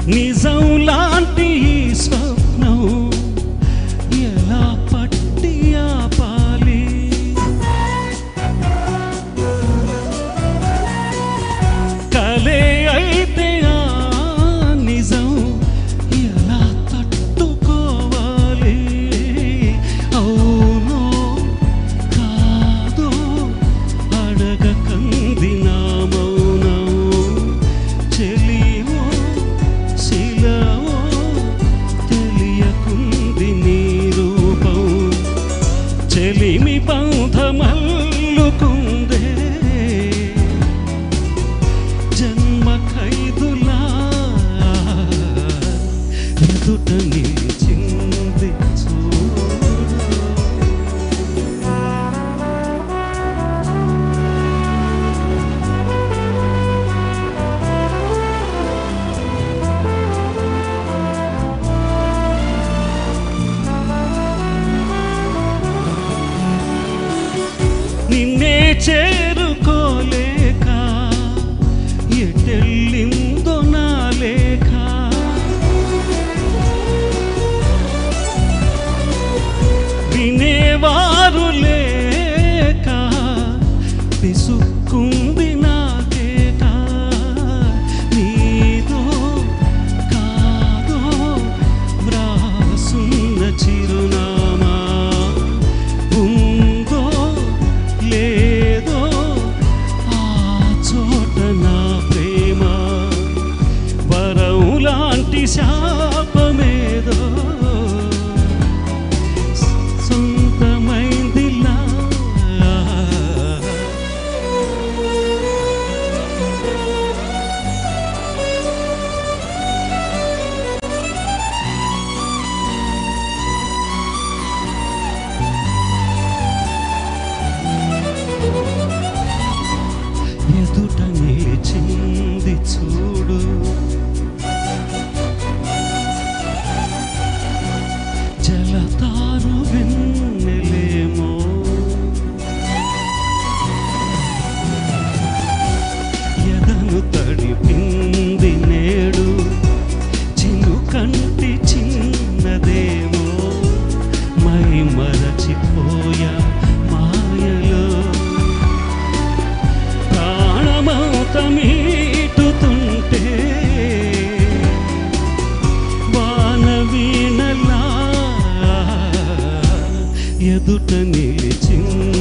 నిజం లాంటి ఈ స్వప్నం ఎలా పట్టి ఆపాలి కలే అయితే ఆ నిజం ఎలా తట్టుకోవాలి అవునో కాదో అడగకంది నా మౌనం చెలివో శిలవో తెలియకుంది నీ రూపం చెలిమి బంధమల్లుకుందే జన్మ ఖైదులా ఎదుట నిలిచింది చూడు నిన్నే చేరుకోలేక ఎటెళ్ళిందో నా లేఖ వినేవారు లేక పిసుక్కుంది నాకేట నీదో కాదో వ్రాసున్న చిరునామా ఉందో లేదో ఆ చోట నా ప్రేమ వరం లాంటి శాపమేదో సొంతమైందిలా ఎదుట నిలిచింది చూడు జలతారు వెన్నెలేమో ఎదను తడిపింది నేడు చిను కంటి చిన్నదేమో మై మరచిపోయా మాయలో ప్రాణమౌత మీటుతుంటే వాన వీణలా ఎదుట నిలిచింది